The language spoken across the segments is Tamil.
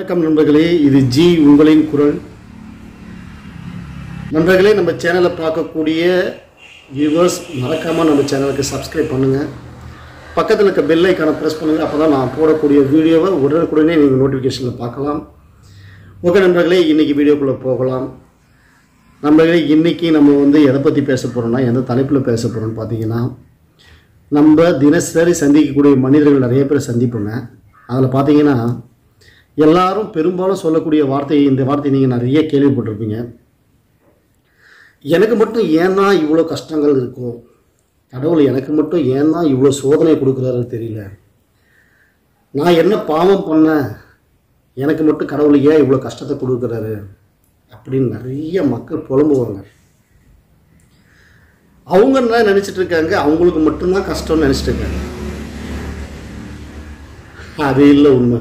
வணக்கம் நண்பர்களே இது ஜி உங்களின் குரல் நண்பர்களே நம்ம சேனலை பார்க்கக்கூடிய வியூவர்ஸ் மறக்காமல் நம்ம சேனலுக்கு சப்ஸ்கிரைப் பண்ணுங்கள் பக்கத்தில் இருக்க பெல் ஐக்கானை ப்ரெஸ் பண்ணுங்கள் அப்போ தான் நான் போடக்கூடிய வீடியோவை உடனுக்குடனே நீங்கள் நோட்டிஃபிகேஷனில் பார்க்கலாம் ஓகே நண்பர்களே இன்றைக்கி வீடியோக்குள்ளே போகலாம் நண்பர்களே இன்றைக்கி நம்ம வந்து எதை பற்றி பேச போகிறோம்னா எந்த தலைப்பில் பேச போகிறோம்னு பார்த்தீங்கன்னா நம்ம தினசரி சந்திக்கக்கூடிய மனிதர்கள் நிறைய பேர் சந்திப்போங்க அதில் பார்த்தீங்கன்னா எல்லாரும் பெரும்பாலும் சொல்லக்கூடிய வார்த்தை இந்த வார்த்தை நீங்கள் நிறைய கேள்விப்பட்டிருப்பீங்க எனக்கு மட்டும் ஏன் தான் இவ்வளோ கஷ்டங்கள் இருக்கும் கடவுள் எனக்கு மட்டும் ஏன் தான் இவ்வளோ சோதனை கொடுக்குறாருன்னு தெரியல நான் என்ன பாவம் பண்ணேன் எனக்கு மட்டும் கடவுள் ஏன் இவ்வளோ கஷ்டத்தை கொடுக்குறாரு அப்படின்னு நிறைய மக்கள் புலம்புவாங்க அவங்க என்ன நினச்சிட்டு இருக்காங்க அவங்களுக்கு மட்டும்தான் கஷ்டம்னு நினச்சிட்டு இருக்காங்க அது இல்லை உண்மை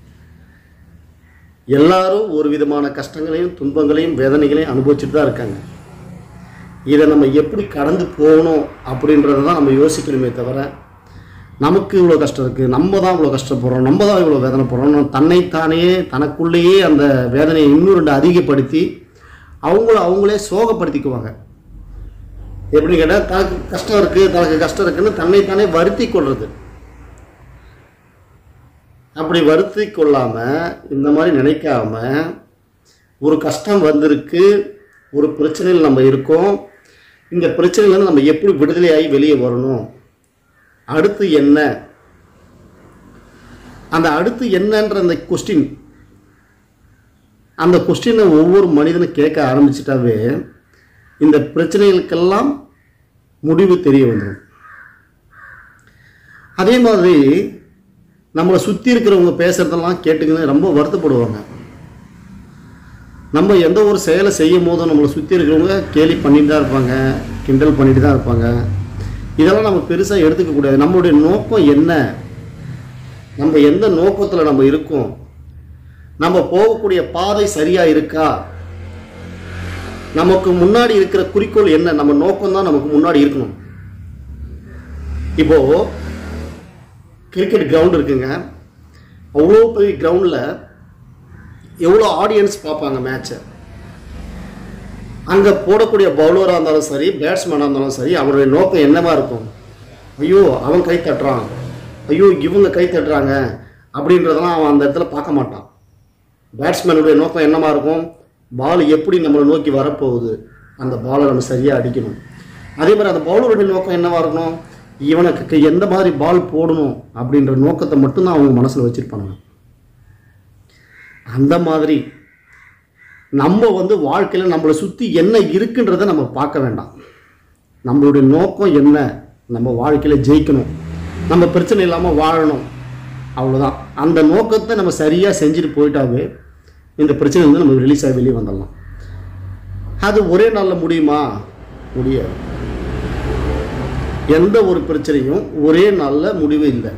எல்லாரும் ஒரு விதமான கஷ்டங்களையும் துன்பங்களையும் வேதனைகளையும் அனுபவிச்சுட்டு தான் இருக்காங்க இதை நம்ம எப்படி கடந்து போகணும் அப்படின்றத தான் நம்ம யோசிக்கணுமே தவிர நமக்கு இவ்வளோ கஷ்டம் இருக்குது நம்ம தான் இவ்வளோ கஷ்டப்படுறோம் நம்ம தான் இவ்வளோ வேதனை போடுறோம் தன்னைத்தானே தனக்குள்ளேயே அந்த வேதனையை இன்னும் ரெண்டு அதிகப்படுத்தி அவங்கள அவங்களே சோகப்படுத்திக்குவாங்க எப்படின்னு கேட்டால் தனக்கு கஷ்டம் இருக்குது தனக்கு கஷ்டம் இருக்குன்னு தன்னைத்தானே வருத்தி கொள்வது அப்படி வருத்தி கொள்ளாமல் இந்த மாதிரி நினைக்காம ஒரு கஷ்டம் வந்திருக்கு ஒரு பிரச்சனையில் நம்ம இருக்கோம் இந்த பிரச்சனையிலேருந்து நம்ம எப்படி விடுதலையாகி வெளியே வரணும் அடுத்து என்ன அந்த அடுத்து என்னன்ற அந்த கொஸ்டின் அந்த கொஸ்டினை ஒவ்வொரு மனிதனும் கேட்க ஆரம்பிச்சிட்டாவே இந்த பிரச்சனைகளுக்கெல்லாம் முடிவு தெரிய வந்துடும் அதே மாதிரி நம்மளை சுற்றி இருக்கிறவங்க பேசுகிறதெல்லாம் கேட்டுக்கின்னு ரொம்ப வருத்தப்படுவாங்க நம்ம எந்த ஒரு செயலை செய்யும் போதும் நம்மளை சுற்றி இருக்கிறவங்க கேலி பண்ணிட்டு தான் இருப்பாங்க கிண்டல் பண்ணிட்டு தான் இருப்பாங்க இதெல்லாம் நம்ம பெருசாக எடுத்துக்க கூடாது நம்மளுடைய நோக்கம் என்ன நம்ம எந்த நோக்கத்தில் நம்ம இருக்கோம் நம்ம போகக்கூடிய பாதை சரியாக இருக்கா நமக்கு முன்னாடி இருக்கிற குறிக்கோள் என்ன நம்ம நோக்கம் தான் நமக்கு முன்னாடி இருக்கணும் இப்போ கிரிக்கெட் கிரவுண்ட் இருக்குங்க அவ்வளோ பெரிய கிரவுண்டில் எவ்வளோ ஆடியன்ஸ் பார்ப்பாங்க மேட்சை அங்கே போடக்கூடிய பவுலராக இருந்தாலும் சரி பேட்ஸ்மேனாக இருந்தாலும் சரி அவருடைய நோக்கம் என்னவா இருக்கும் ஐயோ அவன் கை தட்டுறான் ஐயோ இவங்க கை தட்டுறாங்க அப்படின்றதெல்லாம் அவன் அந்த இடத்துல பார்க்க மாட்டான் பேட்ஸ்மேனுடைய நோக்கம் என்னவா இருக்கும் பால் எப்படி நம்மளை நோக்கி வரப்போகுது அந்த பாலை நம்ம சரியாக அடிக்கணும் அதே மாதிரி அந்த பவுலருடைய நோக்கம் என்னவா இருக்கணும் இவனுக்கு எந்த மாதிரி பால் போடணும் அப்படின்ற நோக்கத்தை மட்டும்தான் அவங்க மனசில் வச்சுருப்பாங்க அந்த மாதிரி நம்ம வந்து வாழ்க்கையில் நம்மளை சுற்றி என்ன இருக்குன்றதை நம்ம பார்க்க வேண்டாம் நம்மளுடைய நோக்கம் என்ன நம்ம வாழ்க்கையில் ஜெயிக்கணும் நம்ம பிரச்சனை இல்லாமல் வாழணும் அவ்வளோதான் அந்த நோக்கத்தை நம்ம சரியாக செஞ்சுட்டு போயிட்டாவே இந்த பிரச்சனை வந்து நம்ம ரிலீஸ் ஆகி வெளியே வந்துடலாம் அது ஒரே நாளில் முடியுமா முடியாது எந்த ஒரு பிரச்சனையும் ஒரே நாளில் முடிவு இல்லை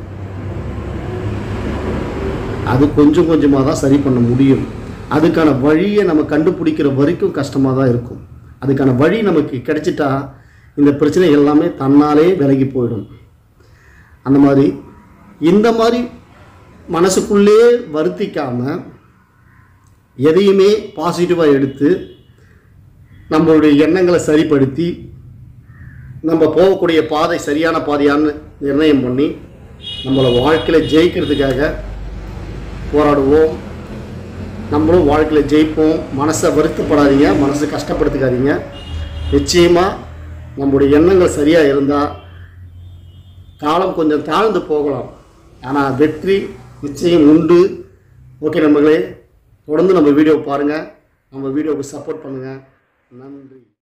அது கொஞ்சம் கொஞ்சமாக தான் சரி பண்ண முடியும் அதுக்கான வழியை நம்ம கண்டுபிடிக்கிற வரைக்கும் கஷ்டமாக தான் இருக்கும் அதுக்கான வழி நமக்கு கிடைச்சிட்டா இந்த பிரச்சனை எல்லாமே தன்னாலே விலகி போயிடும் அந்த மாதிரி இந்த மாதிரி மனசுக்குள்ளே வருத்திக்காமல் எதையுமே பாசிட்டிவாக எடுத்து நம்மளுடைய எண்ணங்களை சரிப்படுத்தி நம்ம போகக்கூடிய பாதை சரியான பாதையான்னு நிர்ணயம் பண்ணி நம்மளை வாழ்க்கையில் ஜெயிக்கிறதுக்காக போராடுவோம் நம்மளும் வாழ்க்கையில் ஜெயிப்போம் மனசை வருத்தப்படாதீங்க மனசை கஷ்டப்படுத்திக்காதீங்க நிச்சயமாக நம்முடைய எண்ணங்கள் சரியாக இருந்தால் காலம் கொஞ்சம் தாழ்ந்து போகலாம் ஆனால் வெற்றி நிச்சயம் உண்டு ஓகே நம்மளே தொடர்ந்து நம்ம வீடியோ பாருங்கள் நம்ம வீடியோவுக்கு சப்போர்ட் பண்ணுங்கள் நன்றி